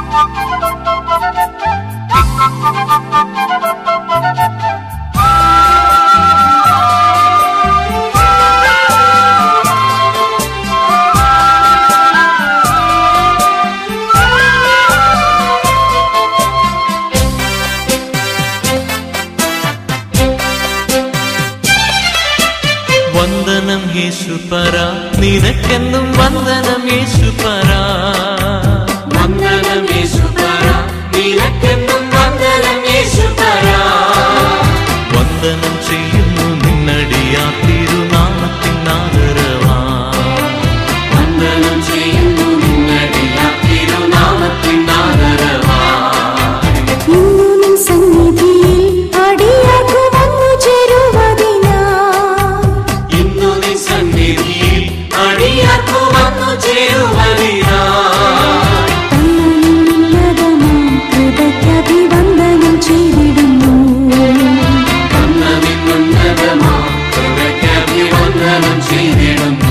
വന്ദനം യേശുപര നിനക്കെന്നും വന്ദനം യേശുപര വന്ദനം യേശുപര നിനക്കെന്നും വന്ദനം യേശുപര വന്ദനം ചെയ്യുന്നു നിന്നടിയാ തിരുനാമത്തിനാദരവാ വന്ദനം ചെയ്യുന്നു നിന്നടിയ തിരുനാമത്തിൻ ആദരവാ ഇന്നു നിൻ സന്നിധിയിൽ അടിയാർക്കു വന്നു ചേരുവതിനാ ഇന്നു നീ സന്നിധിയിൽ അടിയാർക്കു വന്നു ചേരുവതിനാ തന്നതിനുന്നതമാം കൃപയ്ക്കഭിവന്ദനം ചെയ്തിടുന്നു തന്നതിനുന്നതമാ കൃപയ്ക്കഭിവന്ദനം ചെയ്തിടുന്നു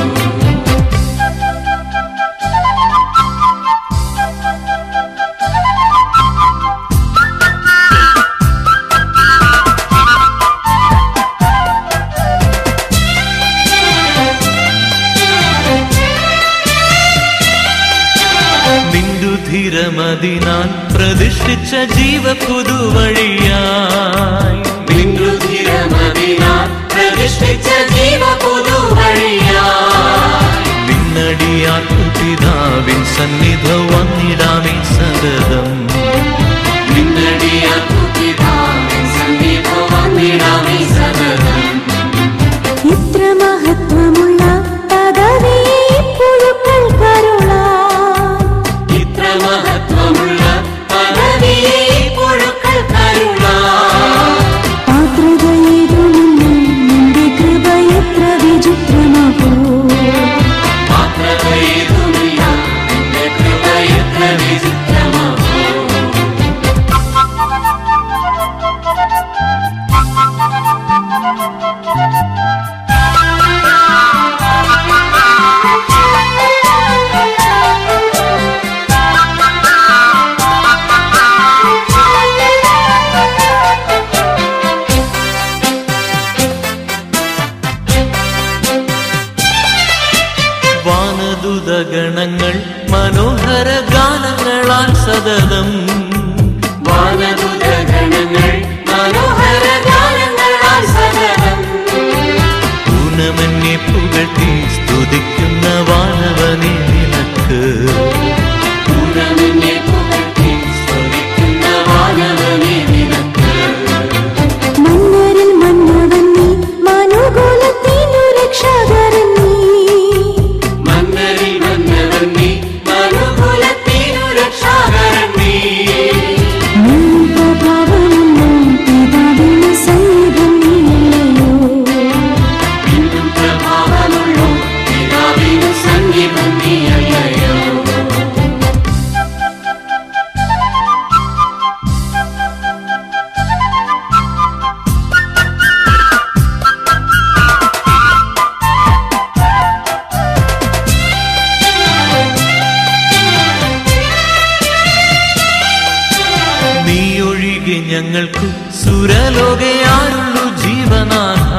നിന്ദുധിരമതിനാൽ പ്രതിഷ്ഠിച്ച ജീവ പുതുവഴിയായി നിൻരുധിരമതിനാൽ പ്രതിഷ്ഠിച്ച ജീവ പുതുവഴിയാ നിന്നടിയാർക്കു പിതാവിൻ സന്നിധ വന്നിടാമേ സതതം നിന്നടിയാർക്കു പിതാവിൻ സന്നിധി വന്നിടാമേ സതതം ഇത്ര മഹത്വമുള്ള പദവിയെ ഇപ്പോഴുക്കൾ കരുളാം ഇത്ര മഹത്വമുള്ള പദവിയെ പുഴുക്കൾ കരുള പാത്രതയേതുമില്ല നിന്റെ കൃപ എത്ര വിചിത്രമാകൂ മാത്രതയേതുമില്ല നിന്റെ കൃപ എത്ര വിചിത്രമാകൂ വാനദുതഗണങ്ങൾ മനോഹര ഗാനങ്ങളാൽ സതതം വാനദൂതഗണങ്ങൾ മനോഹര ഗാനങ്ങളാൽ സകലം ഊനമന്യെ പുകട്ടി സ്തുതിക്കുന്ന വാനവനെ നിനക്ക് പൂർണ്ണമെന്നെ പുകഴ്ത്തി സ്തുതിക്കുന്ന വാനവനെ നിനക്ക് മന്നരിൽ മന്നവൻ നീ മനുകുലത്തിനു രക്ഷകരൻ നീ മന്നരിൽ വന്നവൻ നീ മനുകുലത്തിനു രക്ഷാകരൻ നീ നിൻ പ്രഭാവമുള്ള പിതാവിന് സന്നിധം നീയല്ലയോ ഇന്നും പ്രഭാവമുള്ളോ പിതാവിനു സന്നിധം നീയല്ലയോ നീ ഒഴികെ ഞങ്ങൾക്കു സുരലോകയാരുള്ളു ജീവനാഥ